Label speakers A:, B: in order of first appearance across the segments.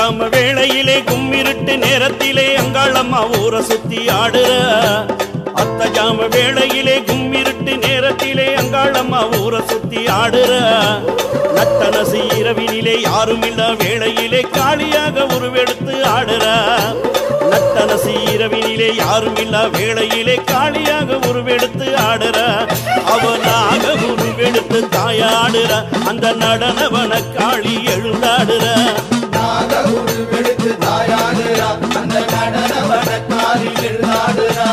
A: ஜாம வேளையிலே கும்மிருட்டு நேரத்திலே அங்காளம்மா ஊரை சுத்தி ஆடுற அத்த ஜாம வேளையிலே கும்மிருட்டு நேரத்திலே அங்காளம்மா ஊரை சுத்தி ஆடுற நட்டனசு இரவினிலே யாரும் இல்ல வேளையிலே காளியாக உருவெடுத்து ஆடுற நட்டனசு இரவினிலே யாரும் இல்ல வேளையிலே காளியாக உருவெடுத்து ஆடுற அவனாக உருவெடுத்து தாயாடுற அந்த நடனவன காளி எழுந்தாடுற
B: நாக உருவெடுத்து தாயாடுறா அந்த நடன வடக்காரில் எழுதாடுறா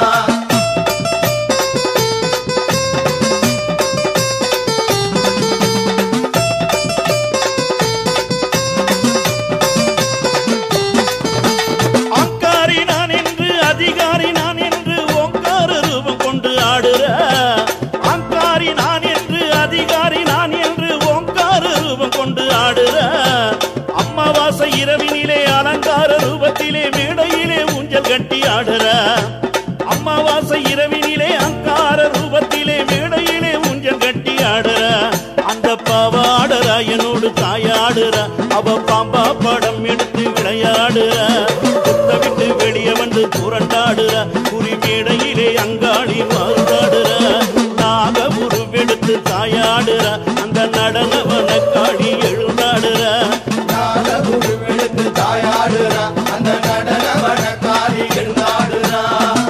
A: ஆங்காரி நான் என்று அதிகாரி நான் என்று ஓங்கார ரூபம் கொண்டு ஆடுற ஆங்காரி நான் என்று அதிகாரி நான் என்று ஓங்கார ரூபம் கொண்டு ஆடுற அம்மாவாசை இரவினிலே அலங்கார ரூபத்திலே மேடையிலே ஊஞ்சல் கட்டி ஆடுற அம்மாவாசை இரவினிலே அங்கார ரூபத்திலே மேடையிலே ஊஞ்சல் கட்டி ஆடுற அந்த பாவாடரா என்னோடு தாயாடுற அவ பாம்பா படம் எடுத்து விளையாடுற குத்த விட்டு வெளியே வந்து புரண்டாடுற குறி மேடையிலே அங்காளி மருந்தாடுற நாக உருவெடுத்து தாயாடுற அந்த நடனவன காளி எழுந்தாடுற
B: நாக உருவெடுத்து தாயாடுறா அந்த நடன வடக்காரில் எழுதாடுறா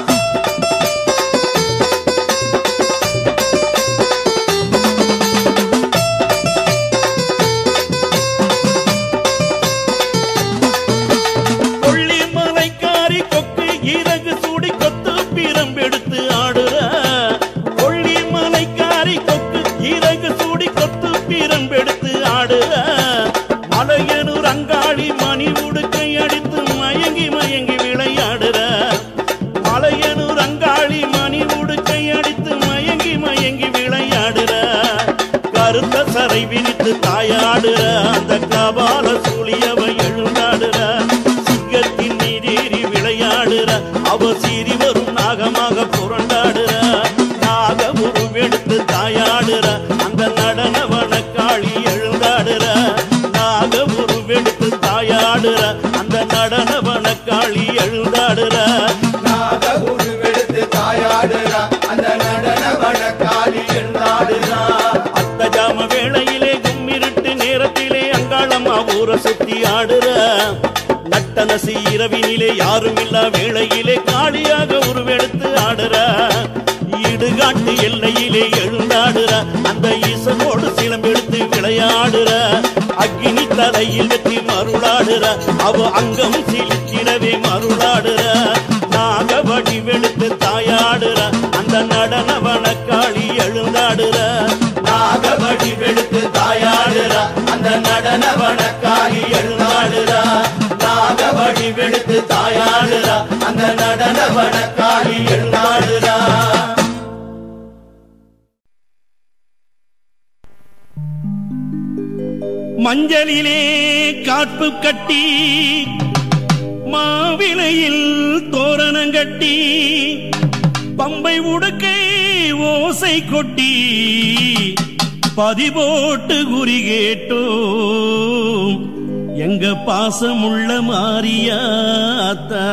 A: கொள்ளி மலைக்காரி கொக்கு இறகு சூடி கொத்து பிரம்பெடுத்து ஆடுற கொள்ளி மலைக்காரி கொக்கு இறகு சூடி கொத்து பிரம்பெடுத்து ஆடுற மலையனூர் அங்காளி மணி உடுக்கை அடித்து மயங்கி மயங்கி விளையாடுற மலையனூர் அங்காளி மணி உடுக்கை அடித்து மயங்கி மயங்கி விளையாடுற கருத்த சரை விரித்து தாயாடுற அந்த கபால சூழியவ எழுந்தாடுற சிங்கத்தின் நீரேறி விளையாடுற அவ சீறி வரும் நாகமாக புரண்டாடுற நாக உருவெடுத்து தாயாடுற அந்த நடனவன காளி எழுந்தாடுற நாக உருவெடுத்து தாயாடுற அந்த நடனவன காளி எழுந்தாடுற
B: நாக உருவெடுத்து தாயாடுறா அந்த நடன வடக்காரில் எழுதாடுறா
A: அத்த ஜாம வேளையிலே கும்மிருட்டு நேரத்திலே அங்காளம்மா ஊரை சுத்தி ஆடுற நட்டனசி இரவினிலே யாரும் இல்ல வேளையிலே காளியாக உருவெடுத்து ஆடுற இடுகாட்டு எல்லையிலே எழுந்தாடுற அந்த ஈசனோடு சிலம்பெடுத்து விளையாடுற அக்னி தலையில் வெற்றி மருளாடுற அவ அங்கம் சிலிக்கிடவே மருளாடுற நாக வடிவெடுத்து தாயாடுற அந்த நடனவன காளி எழுந்தாடுற
B: நாக வடிவெடுத்து தாயாடுறா அந்த நடன வடக்காரி எழுதாடுறா நாக வடிவெடுத்து தாயாடுறா அந்த நடன வடக்காரி எழுதாடுறா
A: மஞ்சளிலே காப்பு கட்டி மாவிலையில் தோரணம் கட்டி பம்பை உடுக்கை ஓசை கொட்டி பதிபோட்டு குறி கேட்டோம் எங்க பாசமுள்ள மாரியாத்தா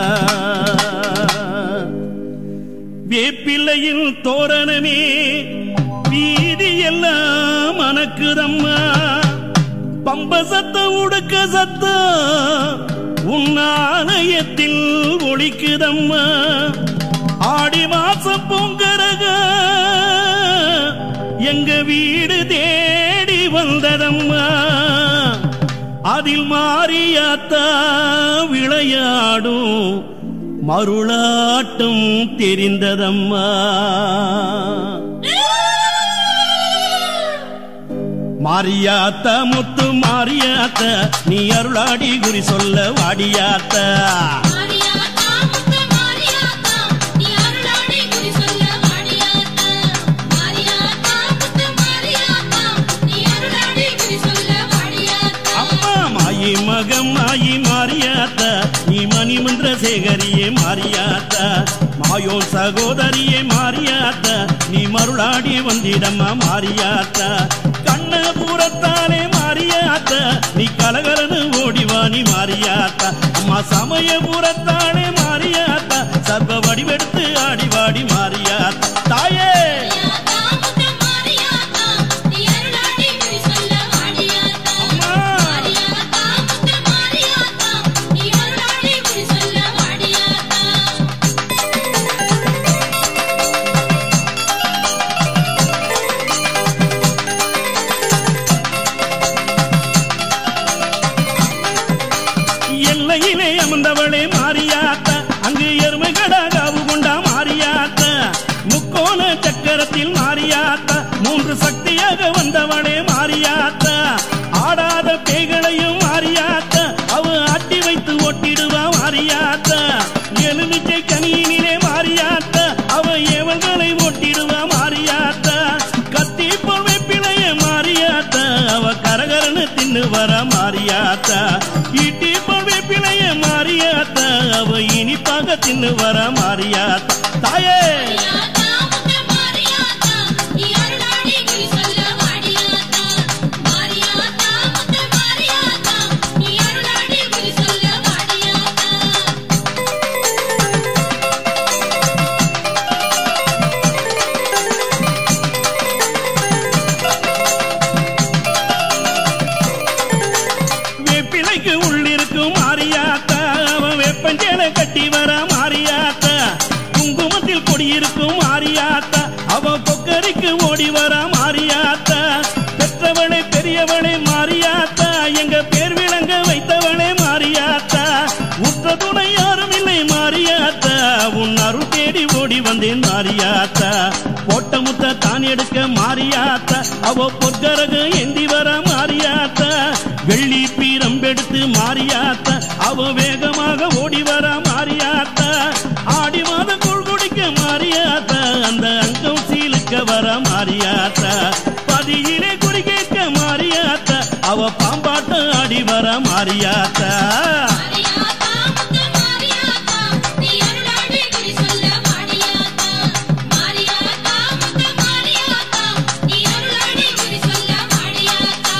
A: வேப்பிள்ளையில் தோரணமே வீதி எல்லாம் மணக்குதம்மா பம்ப சத்தம் உடுக்க சத்தம் உன் ஆலயத்தில் ஒழிக்குதம்மா ஆடி மாசம் பொங்கரக எங்க வீடு தேடி வந்ததம்மா அதில் மாறியாத்தா விளையாடும் மருளாட்டம் தெரிந்ததம்மா மாரியாத்த முத்து மாரியாத்த நீ அருளாடி குறி சொல்ல வாடியாத்த
C: மாரியாத்தா முத்து மாரியாத்தா நீ அருளாடி குறி சொல்ல மாரியாத்தா மாரியாத்தா முத்து மாரியாத்தா நீ அருளாடி குறி சொல்ல மாரியாத்தா
A: அம்மா மாயி மகம் மாயி மாரியாத்த நீ மணிமந்திர சேகரியே மாரியாத்த மாயோன் சகோதரியே மாரியாத்த நீ மருளாடி வந்திடம்மா மாரியாத்த கண்ணபுரத்தாலே மாரியாத்த மாரியாத்தா நீ கலகலன்னு ஓடிவாணி மாரியாத்தா அம்மா சமயபுரத்தானே மாரியாத்தா சர்வ வடிவெடுத்து ஆடிவாடி மாரியாத்தா தாயே
C: மாரியாத்தா முத்து மாரியாத்தா நீ அருளாடி குறி சொல்ல வாடியாத்தா
A: அம்மா.
C: மாரியாத்தா முத்து மாரியாத்தா நீ அருளாடி குறி சொல்ல வாடியாத்தா
A: எல்லையிலே அமர்ந்தவளே மாரியாத்தா அங்கு எருமைகடா காவு கொண்டா மாரியாத்தா முக்கோண சக்கரத்தில் மாரியாத்தா மூன்று சக்தியாக வந்தவளே மாரியாத்தா ஆடாத பேய்களையும் மாரியாத்தா அவ ஆட்டி வைத்து ஒட்டிடுவா மாரியாத்தா எலுமிச்சை கனியினிலே மாரியாத்தா அவ ஏவல்களை ஒட்டிடுவா மாரியாத்தா கத்தி போல் வெப்பிலைய மாரியாத்தா அவ கரகரன்னு தின்னு வர மாரியாத்தா ஈட்டி போல் வெப்பிலைய மாரியாத்தா அவ இனிப்பாக தின்னு வர மாரியாத்தா தாயே
C: மாரியாத்தா முத்து மாரியாத்தா நீ அருளாடி குறி சொல்ல வாடியாத்தா மாரியாத்தா முத்து மாரியாத்தா நீ அருளாடி குறி சொல்ல வாடியாத்தா
A: வேப்பிலைக்கு உள்ளிருக்கும் மாரியாத்தா அவன் வேப்பஞ்சேலை கட்டி வர மாரியாத்தா குங்குமத்தில் கொடியிருக்கும் மாரியாத்தா அவன் கொக்கரிக்கு ஓடி வர மாரியாத்தா பெற்றவளே பெரியவளே மாரியாத்தா எங்க பேர் விளங்க வைத்தவளே மாரியாத்தா உற்ற துணை யாரும் இல்லை மாரியாத்தா உன் அருள் தேடி ஓடி வந்தேன் மாரியாத்தா போட்ட முத்த தான் எடுக்க மாரியாத்தா அவ பொற்கரகு ஏந்தி வர மாரியாத்தா வெள்ளி பீரம்பெடுத்து மாரியாத்தா அவ வேகமாக ஓடி வர மாரியாத்தா ஆடி மாத கூழ் குடிக்க மாரியாத்தா அந்த அங்கம் சீலுக்க வர மாரியாத்தா பதியிலே குறி கேட்க மாரியாத்தா அவ பாம்பாட்டம் ஆடி வர மாரியாத்தா
C: மாரியாத்தா முத்து மாரியாத்தா நீ அருளாடி குறி சொல்ல வாடியாத்தா மாரியாத்தா முத்து மாரியாத்தா நீ அருளாடி குறி சொல்ல வாடியாத்தா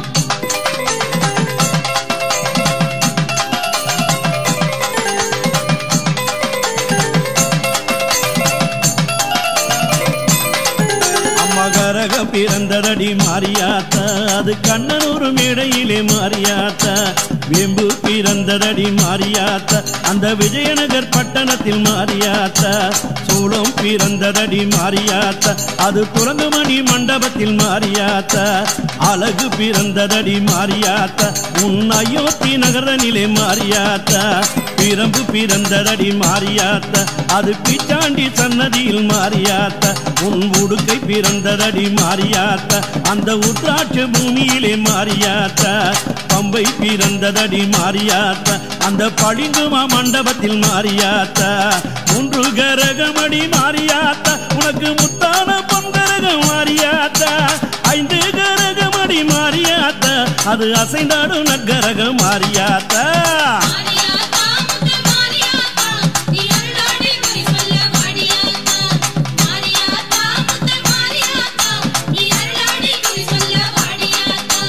A: அம்மா கரகம் பிறந்ததடி மாரியாத்தா அது கண்ணனூர் மேடையிலே மாரியாத்தா வேம்பு பிறந்ததடி மாரியாத்தா அந்த விஜயநகர் பட்டணத்தில் மாரியாத்தா சூளம் பிறந்ததடி மாரியாத்தா அது குரங்குமணி மண்டபத்தில் மாரியாத்தா அழகு பிறந்ததடி மாரியாத்தா உன் அயோத்தி நகரனிலே மாரியாத்தா பிரம்பு பிறந்ததடி மாரியாத்தா அது பிச்சாண்டி சன்னதியில் மாரியாத்தா உன் உடுக்கை பிறந்ததடி மாரியாத்தா அந்த உத்ராட்ச பூமியிலே மாரியாத்தா பம்பை பிறந்ததடி மாரியாத்தா அந்த பளிங்குமா மண்டபத்தில் மாரியாத்தா மூன்று கரகமடி மாரியாத்தா உனக்கு முத்தான பொங்கரகம் மாரியாத்தா ஐந்து கரகமடி மாரியாத்தா அது அசைந்தாடும் நற்கரகம் மாரியாத்தா
C: மாரியாத்தா முத்து மாரியாத்தா நீ அருளாடி குறி சொல்ல வாடியாத்தா மாரியாத்தா முத்து மாரியாத்தா நீ அருளாடி குறி சொல்ல வாடியாத்தா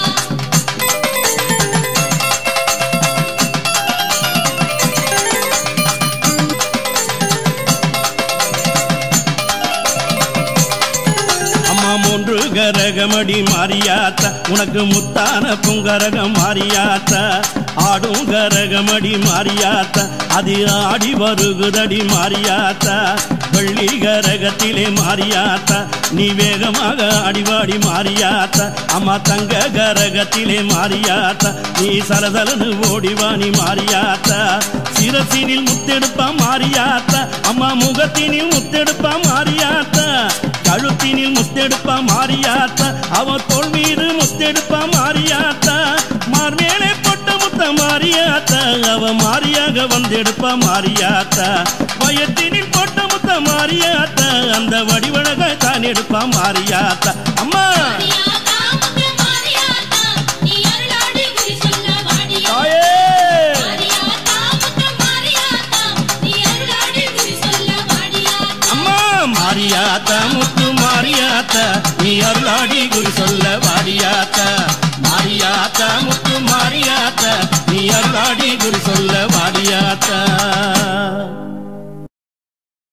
A: அம்மா மூன்று கரகமடி மாரியாத்தா உனக்கு முத்தான புங்கரகம் மாரியாத்தா ஆடும் கரகமடி மாரியாத்தா அது ஆடி வருகுதடி மாரியாத்தா வெள்ளி கரகத்திலே மாரியாத்தா நீ வேகமாக அடிவாடி மாரியாத்தா அம்மா தங்க கரகத்திலே மாரியாத்தா நீ சலசலனு ஓடிவாணி மாரியாத்தா சிரசினில் முத்தெடுப்பா மாரியாத்தா அம்மா முகத்தினில் முத்தெடுப்பா மாரியாத்தா கழுத்தினில் முத்தெடுப்பா மாரியாத்தா அவ தோல் மீது முத்தெடுப்பா மாரியாத்தா மார்மேலே பொட்ட முத்த மாரியாத்தா அவ மாரியாக வந்தெடுப்பா மாரியாத்தா வயத்தினில் பொட்ட முத்த மாரியாத்தா அந்த வடிவழக தான் எடுப்பா மாரியாத்தா அம்மா
C: மாரியாத்தா முத்து மாரியாத்தா நீ அருளாடி குறி சொல்ல வாடியாத்தா
A: தாயே
C: மாரியாத்தா முத்து மாரியாத்தா நீ அருளாடி குறி சொல்ல வாடியாத்தா
A: அம்மா மாரியாத்தா முத்து மாரியாத்தா நீ அருளாடி குறி சொல்ல வாடியாத்தா மாரியா அருளாடி குறி சொல்ல வாடியாத்தா